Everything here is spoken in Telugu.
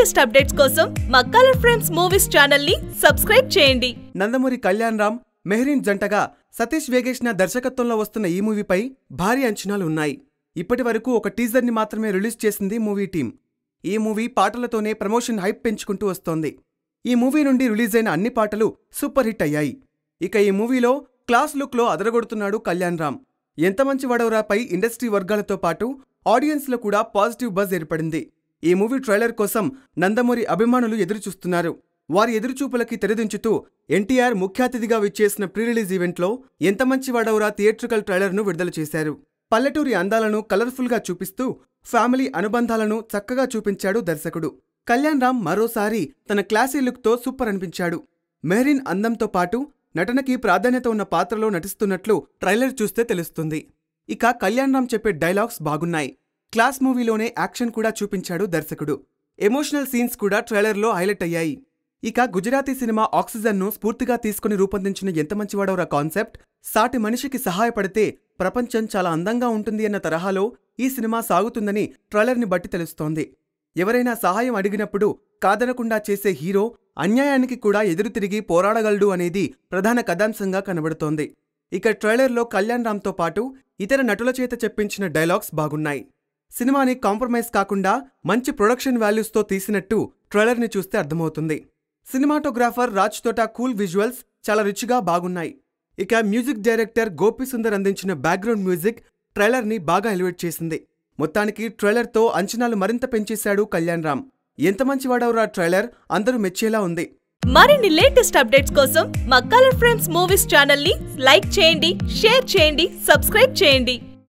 లేటెస్ట్ అప్డేట్స్ కోసం మా కలర్ ఫ్రెండ్స్ మూవీస్ ఛానల్ ని సబ్స్క్రైబ్ చేయండి నందమూరి కళ్యాణ్ రామ్ మెహరీన్ జంటగా సతీష్ వేగేష్న దర్శకత్వంలో వస్తున్న ఈ మూవీపై భారీ అంచనాలు ఉన్నాయి ఇప్పటి వరకు ఒక టీజర్ని మాత్రమే రిలీజ్ చేసింది మూవీ టీం ఈ మూవీ పాటలతోనే ప్రమోషన్ హైప్ పెంచుకుంటూ వస్తోంది ఈ మూవీ నుండి రిలీజ్ అయిన అన్ని పాటలు సూపర్ హిట్ అయ్యాయి ఇక ఈ మూవీలో క్లాస్ లుక్లో అదరగొడుతున్నాడు కళ్యాణ్ రామ్ ఎంత మంచి వడవరాపై ఇండస్ట్రీ వర్గాలతో పాటు ఆడియన్స్లో కూడా పాజిటివ్ బజ్ ఏర్పడింది ఈ మూవీ ట్రైలర్ కోసం నందమూరి అభిమానులు ఎదురుచూస్తున్నారు వారి ఎదురుచూపులకి తెరదించుతూ ఎన్టీఆర్ ముఖ్య అతిథిగా విచ్చేసిన ప్రీ రిలీజ్ ఈవెంట్లో ఎంత మంచి వాడవరా థియేట్రికల్ ట్రైలర్ను విడుదల చేశారు పల్లెటూరి అందాలను కలర్ఫుల్గా చూపిస్తూ ఫ్యామిలీ అనుబంధాలను చక్కగా చూపించాడు దర్శకుడు కళ్యాణ్ రామ్ మరోసారి తన క్లాసీ లుక్తో సూపర్ అనిపించాడు మెహరీన్ అందంతో పాటు నటనకి ప్రాధాన్యత ఉన్న పాత్రలో నటిస్తున్నట్లు ట్రైలర్ చూస్తే తెలుస్తుంది ఇక కళ్యాణ్ రామ్ చెప్పే డైలాగ్స్ బాగున్నాయి క్లాస్ మూవీలోనే యాక్షన్ కూడా చూపించాడు దర్శకుడు ఎమోషనల్ సీన్స్ కూడా ట్రైలర్లో హైలైట్ అయ్యాయి ఇక గుజరాతీ సినిమా ఆక్సిజన్ను స్ఫూర్తిగా తీసుకుని రూపొందించిన ఎంత మంచివాడవరా కాన్సెప్ట్ సాటి మనిషికి సహాయపడితే ప్రపంచం చాలా అందంగా ఉంటుంది అన్న తరహాలో ఈ సినిమా సాగుతుందని ట్రైలర్ని బట్టి తెలుస్తోంది ఎవరైనా సహాయం అడిగినప్పుడు కాదనకుండా చేసే హీరో అన్యాయానికి కూడా ఎదురు తిరిగి పోరాడగలడు అనేది ప్రధాన కథాంశంగా కనబడుతోంది ఇక ట్రైలర్లో కళ్యాణ్ రామ్తో పాటు ఇతర నటుల చేత చెప్పించిన డైలాగ్స్ బాగున్నాయి సినిమాని కాంప్రమైజ్ కాకుండా మంచి ప్రొడక్షన్ వాల్యూస్తో తీసినట్టు ట్రైలర్ని చూస్తే అర్థమవుతుంది సినిమాటోగ్రాఫర్ రాజ్ తోట కూల్ విజువల్స్ చాలా రుచిగా బాగున్నాయి ఇక మ్యూజిక్ డైరెక్టర్ గోపి సుందర్ అందించిన బ్యాక్గ్రౌండ్ మ్యూజిక్ ట్రైలర్ని బాగా ఎలివేట్ చేసింది మొత్తానికి ట్రైలర్తో అంచనాలు మరింత పెంచేశాడు కళ్యాణ్ రామ్ ఎంత మంచివాడవరా ట్రైలర్ అందరూ మెచ్చేలా ఉంది మరిన్ని లేటెస్ట్ అప్డేట్స్ కోసం మా కలర్ ఫ్రెండ్స్ మూవీస్ ఛానల్ ని లైక్ చేయండి షేర్ చేయండి సబ్స్క్రైబ్ చేయండి